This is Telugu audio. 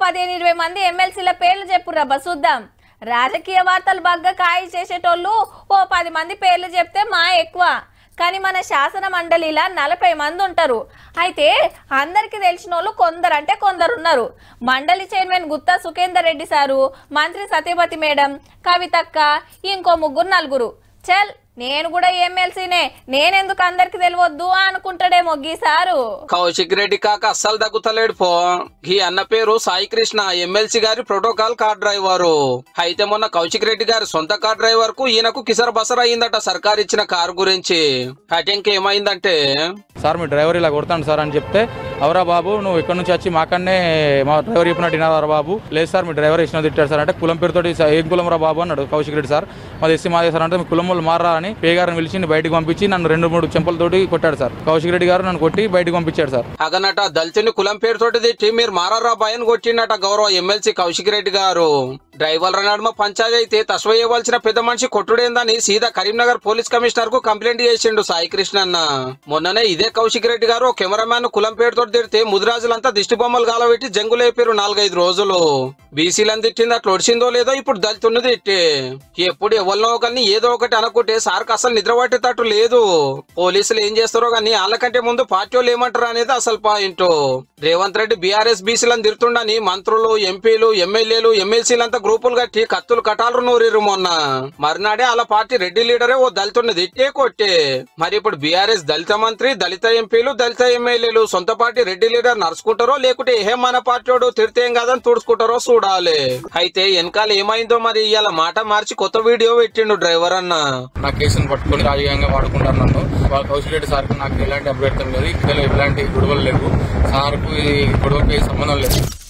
పదిహేను ఇరవై మంది ఎమ్మెల్సీల పేర్లు చెప్పుర్రా బసుద్దాం రాజకీయ వార్తలు బాగా కాయి చేసేటోళ్ళు ఓ పది మంది పేర్లు చెప్తే మా ఎక్కువ కానీ మన శాసన మండలిలా నలభై మంది ఉంటారు అయితే అందరికీ తెలిసిన వాళ్ళు కొందరు అంటే కొందరు ఉన్నారు మండలి చైర్మన్ గుత్తా సుఖేందర్ రెడ్డి సారు మంత్రి సత్యవతి మేడం కవితక్క ఇంకో ముగ్గురు నలుగురు చల్ నేను కూడా ఎమ్మెల్సీనే నేనెందుకు అందరికి తెలియవద్దు అనుకుంటాడేమో గీసారు కౌశిక్ రెడ్డి కాక అస్సలు తగ్గుతలేడు పో ఈ అన్న పేరు సాయి కృష్ణ ఎమ్మెల్సీ గారి ప్రోటోకాల్ కార్ డ్రైవరు అయితే మొన్న కౌశిక్ రెడ్డి గారి సొంత కార్ డ్రైవర్ కు ఈయనకు కిసర బసర అయిందట సర్కార్ ఇచ్చిన కారు గురించి అయితే ఇంకేమైందంటే సార్ మీ డ్రైవర్ ఇలా కొడతాను సార్ అని చెప్తే అవరా బాబు నువ్వు ఇక్కడ నుంచి వచ్చి మాకన్నే మా డ్రైవర్ చెప్పినట్టు వినారా బాబు లేదు సార్ మీ డ్రైవర్ ఇచ్చిన తిట్టాడు సార్ అంటే కులం పేరుతోటి "సా- ఏం కులం రా బాబు అన్నాడు కౌశిక్ రెడ్డి సార్ మాది ఎస్సీ మాదే సార్ అంటే మీ కులం వాళ్ళు మారా అని పే గారిని పిలిచి నన్ను బయటకు పంపించి నన్ను రెండు మూడు చెంపలతోటి కొట్టాడు సార్ కౌశిక్ రెడ్డి గారు నన్ను కొట్టి బయటకు పంపించాడు సార్ అగనట దళితుని కులం పేరుతోటి తిట్టి మీరు మారారా భయని కొట్టిండట గౌరవ ఎమ్మెల్సీ కౌశిక్ రెడ్డి గారు డ్రైవర్ల నడుమ పంచాయతీ అయితే తస్వయ్యవలసిన పెద్ద మనిషి కొట్టుడేందని సీదా కరీంనగర్ పోలీస్ కమిషనర్ కు కంప్లైంట్ చేసిండు సాయి కృష్ణ అన్న మొన్ననే ఇదే కౌశిక్ రెడ్డి గారు కెమెరామ్యాన్ కులం పేరుతో తిడితే ముదిరాజులంతా దిష్టి బొమ్మలు గాలబెట్టి జంగులేపారు నాలుగైదు రోజులు బీసీలను తిట్టింది అట్లా ఒడిసిందో లేదో ఇప్పుడు దళితున్ని తిట్టి ఎప్పుడు ఎవరినో ఒకరిని ఏదో ఒకటి అనుకుంటే సార్కి అసలు నిద్ర పట్టేటట్టు లేదు పోలీసులు ఏం చేస్తారో కానీ వాళ్ళకంటే ముందు పార్టీ వాళ్ళు ఏమంటారు అనేది అసలు పాయింట్ రేవంత్ రెడ్డి బీఆర్ఎస్ బీసీలను తిరుతుండని మంత్రులు ఎంపీలు ఎమ్మెల్యేలు ఎమ్మెల్సీలంతా గ్రూపులు కట్టి కత్తులు కటాలు నూరిరు మొన్న మర్నాడే అలా పార్టీ రెడ్డి లీడరే ఓ దళితుడిని తిట్టే కొట్టే మరి ఇప్పుడు బీఆర్ఎస్ దళిత మంత్రి దళిత ఎంపీలు దళిత ఎమ్మెల్యేలు సొంత పార్టీ రెడ్డి లీడర్ నడుచుకుంటారో లేకుంటే ఏ మన పార్టీ వాడు తిడితే ఏం కాదని తుడుచుకుంటారో చూడాలి అయితే వెనకాల ఏమైందో మరి ఇవాళ మాట మార్చి కొత్త వీడియో పెట్టిండు డ్రైవర్ అన్న నా కేసును పట్టుకొని రాజకీయంగా వాడుకుంటారు నన్ను వాళ్ళ కౌశిక్ రెడ్డి సార్కి నాకు ఎలాంటి అభ్యర్థం లేదు ఇక్కడ ఎలాంటి గొడవలు లేవు సార్కు ఈ గొడవకి సంబంధం లేదు